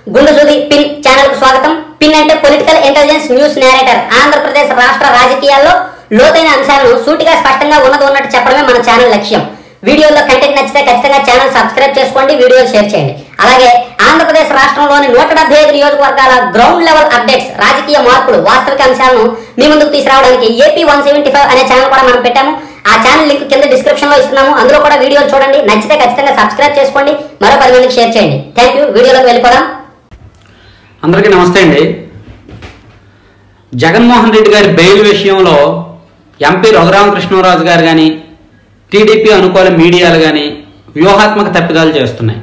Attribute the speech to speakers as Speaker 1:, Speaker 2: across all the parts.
Speaker 1: గుండు సూది pin channel కు స్వాగతం పిన్ అంటే political intelligence news narrator Andhra Pradesh రాష్ట్ర రాజకీయాల్లో లోతైన అంశాలను సూటిగా స్పష్టంగా ఉన్నది ఉన్నట్టు చెప్పడమే మన ఛానల్ లక్ష్యం వీడియోలో కంటెంట్ నచ్చితే ఖచ్చితంగా ఛానల్ సబ్స్క్రైబ్ చేసుకోండి వీడియోలు షేర్ చేయండి అలాగే ఆంధ్రప్రదేశ్ రాష్ట్రంలోని నూట డెబ్బై ఐదు నియోజకవర్గాల గ్రౌండ్ లెవెల్ అప్డేట్స్ రాజకీయ మార్పులు వాస్తవిక అంశాలను మీ ముందుకు తీసుకురావడానికి ఏపీ వన్ సెవెంటీ ఫైవ్ అనే ఛానల్ కూడా మనం పెట్టాము ఆ ఛానల్ లింక్ కింద డిస్క్రిప్షన్ లో ఇస్తున్నాము అందులో కూడా వీడియోలు చూడండి నచ్చితే ఖచ్చితంగా సబ్స్క్రైబ్ చేసుకోండి మరో పది మందికి షేర్ చేయండి థ్యాంక్ యూ వీడియోలోకి వెళ్ళిపోదాం
Speaker 2: అందరికీ నమస్తే అండి జగన్మోహన్ రెడ్డి గారి బెయిల్ విషయంలో ఎంపీ రఘురామకృష్ణరాజు గారు కానీ టీడీపీ అనుకూల మీడియాలు కానీ వ్యూహాత్మక తప్పిదాలు చేస్తున్నాయి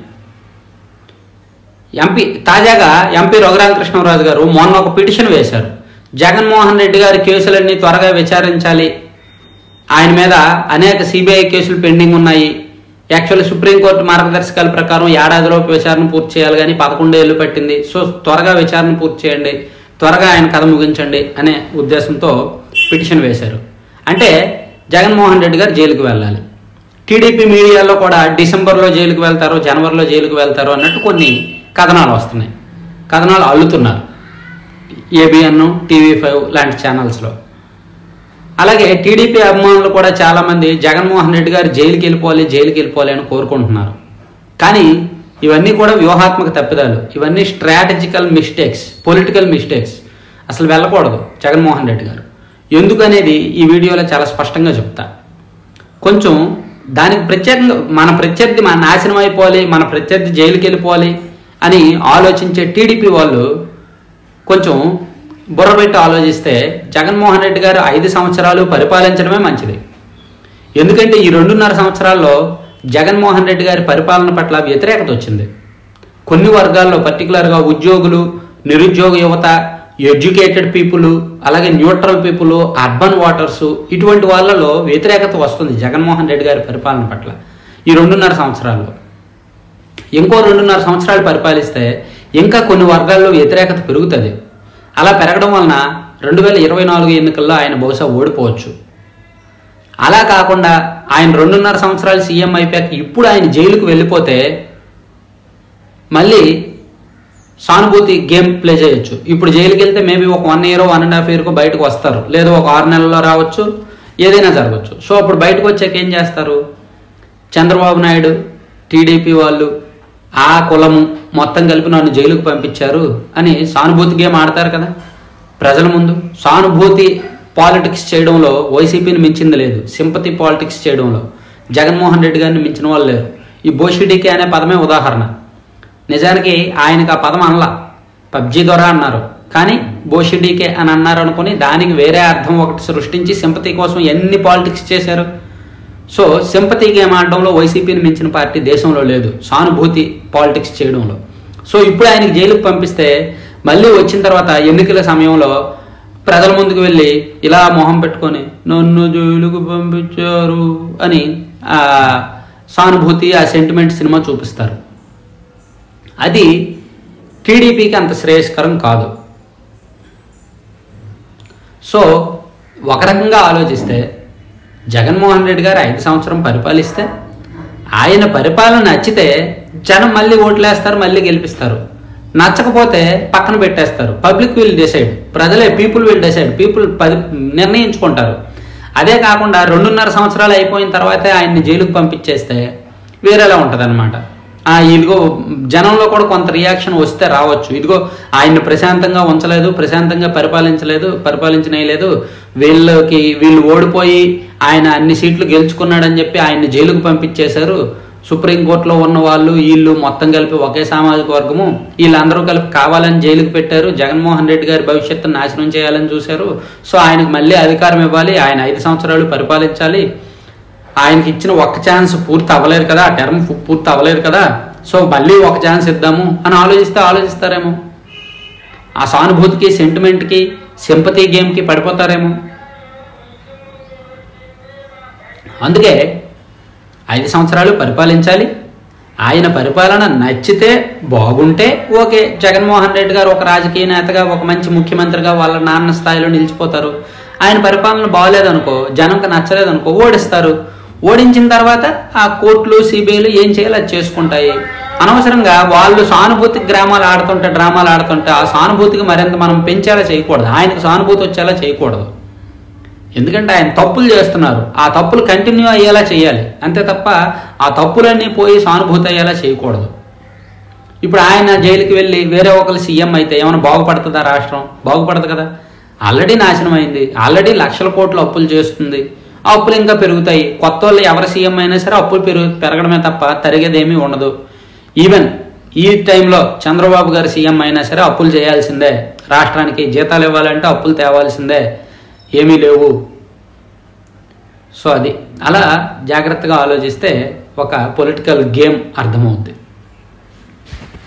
Speaker 2: ఎంపీ తాజాగా ఎంపీ రఘురామకృష్ణరాజు గారు మొన్న ఒక పిటిషన్ వేశారు జగన్మోహన్ రెడ్డి గారి కేసులన్నీ త్వరగా విచారించాలి ఆయన మీద అనేక సిబిఐ కేసులు పెండింగ్ ఉన్నాయి యాక్చువల్లీ సుప్రీంకోర్టు మార్గదర్శకాల ప్రకారం ఏడాదిలోపు విచారణ పూర్తి చేయాలి కానీ పదకొండేళ్ళు పట్టింది సో త్వరగా విచారణ పూర్తి చేయండి త్వరగా ఆయన కథ ముగించండి అనే ఉద్దేశంతో పిటిషన్ వేశారు అంటే జగన్మోహన్ రెడ్డి గారు జైలుకు వెళ్ళాలి టీడీపీ మీడియాలో కూడా డిసెంబర్లో జైలుకు వెళ్తారు జనవరిలో జైలుకు వెళ్తారు అన్నట్టు కొన్ని కథనాలు వస్తున్నాయి కథనాలు అల్లుతున్నారు ఏబిఎన్ టీవీ ఫైవ్ లాంటి ఛానల్స్లో అలాగే టీడీపీ అభిమానులు కూడా చాలా మంది జగన్మోహన్ రెడ్డి గారు జైలుకి వెళ్ళిపోవాలి జైలుకి వెళ్ళిపోవాలి అని కోరుకుంటున్నారు కానీ ఇవన్నీ కూడా వ్యూహాత్మక తప్పిదాలు ఇవన్నీ స్ట్రాటజికల్ మిస్టేక్స్ పొలిటికల్ మిస్టేక్స్ అసలు వెళ్ళకూడదు జగన్మోహన్ రెడ్డి గారు ఎందుకనేది ఈ వీడియోలో చాలా స్పష్టంగా చెప్తా కొంచెం దానికి ప్రత్యేకంగా మన ప్రత్యర్థి మన నాశనం అయిపోవాలి మన ప్రత్యర్థి జైలుకి వెళ్ళిపోవాలి అని ఆలోచించే టీడీపీ వాళ్ళు కొంచెం బుర్రబెట్టి ఆలోచిస్తే జగన్మోహన్ రెడ్డి గారు ఐదు సంవత్సరాలు పరిపాలించడమే మంచిది ఎందుకంటే ఈ రెండున్నర సంవత్సరాల్లో జగన్మోహన్ రెడ్డి గారి పరిపాలన పట్ల వ్యతిరేకత వచ్చింది కొన్ని వర్గాల్లో పర్టికులర్గా ఉద్యోగులు నిరుద్యోగ యువత ఎడ్యుకేటెడ్ పీపుల్ అలాగే న్యూట్రల్ పీపుల్ అర్బన్ వాటర్స్ ఇటువంటి వాళ్ళలో వ్యతిరేకత వస్తుంది జగన్మోహన్ రెడ్డి గారి పరిపాలన పట్ల ఈ రెండున్నర సంవత్సరాల్లో ఇంకో రెండున్నర సంవత్సరాలు పరిపాలిస్తే ఇంకా కొన్ని వర్గాల్లో వ్యతిరేకత పెరుగుతుంది అలా పెరగడం వలన రెండు వేల ఇరవై నాలుగు ఎన్నికల్లో ఆయన బహుశా ఓడిపోవచ్చు అలా కాకుండా ఆయన రెండున్నర సంవత్సరాలు సీఎం అయిపోయాక ఇప్పుడు ఆయన జైలుకు వెళ్ళిపోతే మళ్ళీ సానుభూతి గేమ్ ప్లే చేయొచ్చు ఇప్పుడు జైలుకి వెళ్తే మేబీ ఒక one year one and half ఇయర్కు బయటకు వస్తారు లేదా ఒక ఆరు నెలల్లో రావచ్చు ఏదైనా జరగచ్చు సో అప్పుడు బయటకు వచ్చాక ఏం చేస్తారు చంద్రబాబు నాయుడు టీడీపీ వాళ్ళు ఆ కులము మొత్తం కలిపి నన్ను జైలుకు పంపించారు అని సానుభూతి గేమ్ ఆడతారు కదా ప్రజల ముందు సానుభూతి పాలిటిక్స్ చేయడంలో వైసీపీని మించింది లేదు సింపతి పాలిటిక్స్ చేయడంలో జగన్మోహన్ రెడ్డి గారిని మించిన వాళ్ళు లేరు ఈ బోషిడికి అనే పదమే ఉదాహరణ నిజానికి ఆయనకు ఆ పదం అనలా పబ్జీ ద్వారా అన్నారు కానీ బోషిడీకే అని అన్నారు అనుకుని దానికి వేరే అర్థం ఒకటి సృష్టించి సింపతి కోసం ఎన్ని పాలిటిక్స్ చేశారు సో సింపతి గేమ్ ఆడడంలో వైసీపీని మించిన పార్టీ దేశంలో లేదు సానుభూతి పాలిటిక్స్ చేయడంలో సో ఇప్పుడు ఆయనకి జైలుకు పంపిస్తే మళ్ళీ వచ్చిన తర్వాత ఎన్నికల సమయంలో ప్రజల ముందుకు వెళ్ళి ఇలా మొహం పెట్టుకొని నన్ను జైలుకు పంపించారు అని ఆ సానుభూతి ఆ సెంటిమెంట్ సినిమా చూపిస్తారు అది టీడీపీకి అంత శ్రేయస్కరం కాదు సో ఒక రకంగా ఆలోచిస్తే జగన్మోహన్ రెడ్డి గారు ఐదు సంవత్సరం పరిపాలిస్తే ఆయన పరిపాలన నచ్చితే జనం మళ్ళీ ఓట్లేస్తారు మళ్ళీ గెలిపిస్తారు నచ్చకపోతే పక్కన పెట్టేస్తారు పబ్లిక్ విల్ డిసైడ్ ప్రజలే పీపుల్ విల్ డిసైడ్ పీపుల్ పది నిర్ణయించుకుంటారు అదే కాకుండా రెండున్నర సంవత్సరాలు అయిపోయిన తర్వాతే ఆయన్ని జైలుకు పంపించేస్తే వేరేలా ఉంటుంది ఆ ఇదిగో జనంలో కూడా కొంత రియాక్షన్ వస్తే రావచ్చు ఇదిగో ఆయన్ని ప్రశాంతంగా ఉంచలేదు ప్రశాంతంగా పరిపాలించలేదు పరిపాలించనేయలేదు వీళ్ళకి వీళ్ళు ఓడిపోయి ఆయన అన్ని సీట్లు గెలుచుకున్నాడని చెప్పి ఆయన్ని జైలుకు పంపించేశారు సుప్రీంకోర్టులో ఉన్న వాళ్ళు వీళ్ళు మొత్తం కలిపి ఒకే సామాజిక వర్గము వీళ్ళందరూ కలిపి కావాలని జైలుకు పెట్టారు జగన్మోహన్ రెడ్డి గారి భవిష్యత్తును నాశనం చేయాలని చూశారు సో ఆయనకు మళ్ళీ అధికారం ఇవ్వాలి ఆయన ఐదు సంవత్సరాలు పరిపాలించాలి ఆయనకి ఇచ్చిన ఒక్క ఛాన్స్ పూర్తి అవ్వలేదు కదా ఆ టర్మ్ పూర్తి అవ్వలేదు కదా సో మళ్ళీ ఒక ఛాన్స్ ఇద్దాము అని ఆలోచిస్తే ఆలోచిస్తారేమో ఆ సానుభూతికి సెంటిమెంట్కి సింపతి గేమ్కి పడిపోతారేమో అందుకే ఐదు సంవత్సరాలు పరిపాలించాలి ఆయన పరిపాలన నచ్చితే బాగుంటే ఓకే జగన్మోహన్ రెడ్డి గారు ఒక రాజకీయ నేతగా ఒక మంచి ముఖ్యమంత్రిగా వాళ్ళ నాన్న స్థాయిలో నిలిచిపోతారు ఆయన పరిపాలన బాగలేదనుకో జనంకి నచ్చలేదనుకో ఓడిస్తారు ఓడించిన తర్వాత ఆ కోర్టులు సిబిఐలు ఏం చేయాలో అది చేసుకుంటాయి అనవసరంగా వాళ్ళు సానుభూతికి గ్రామాలు ఆడుతుంటే డ్రామాలు ఆడుతుంటే ఆ సానుభూతికి మరింత మనం పెంచేలా చేయకూడదు ఆయనకు సానుభూతి వచ్చేలా చేయకూడదు ఎందుకంటే ఆయన తప్పులు చేస్తున్నారు ఆ తప్పులు కంటిన్యూ అయ్యేలా చేయాలి అంతే తప్ప ఆ తప్పులన్నీ పోయి సానుభూతి అయ్యేలా చేయకూడదు ఇప్పుడు ఆయన జైలుకి వెళ్ళి వేరే ఒకరు సీఎం అయితే ఏమైనా బాగుపడుతుందా రాష్ట్రం బాగుపడదు కదా ఆల్రెడీ నాశనం అయింది ఆల్రెడీ లక్షల కోట్లు అప్పులు చేస్తుంది ఆ అప్పులు ఇంకా పెరుగుతాయి కొత్త వాళ్ళు ఎవరు సీఎం అయినా సరే అప్పులు పెరుగు పెరగడమే తప్ప తరిగేదేమీ ఉండదు ఈవెన్ ఈ టైంలో చంద్రబాబు గారు సీఎం అయినా సరే అప్పులు చేయాల్సిందే రాష్ట్రానికి జీతాలు ఇవ్వాలంటే అప్పులు తేవాల్సిందే ఏమీ లేవు సో అది అలా జాగ్రత్తగా ఆలోచిస్తే ఒక పొలిటికల్ గేమ్ అర్థమవుద్ది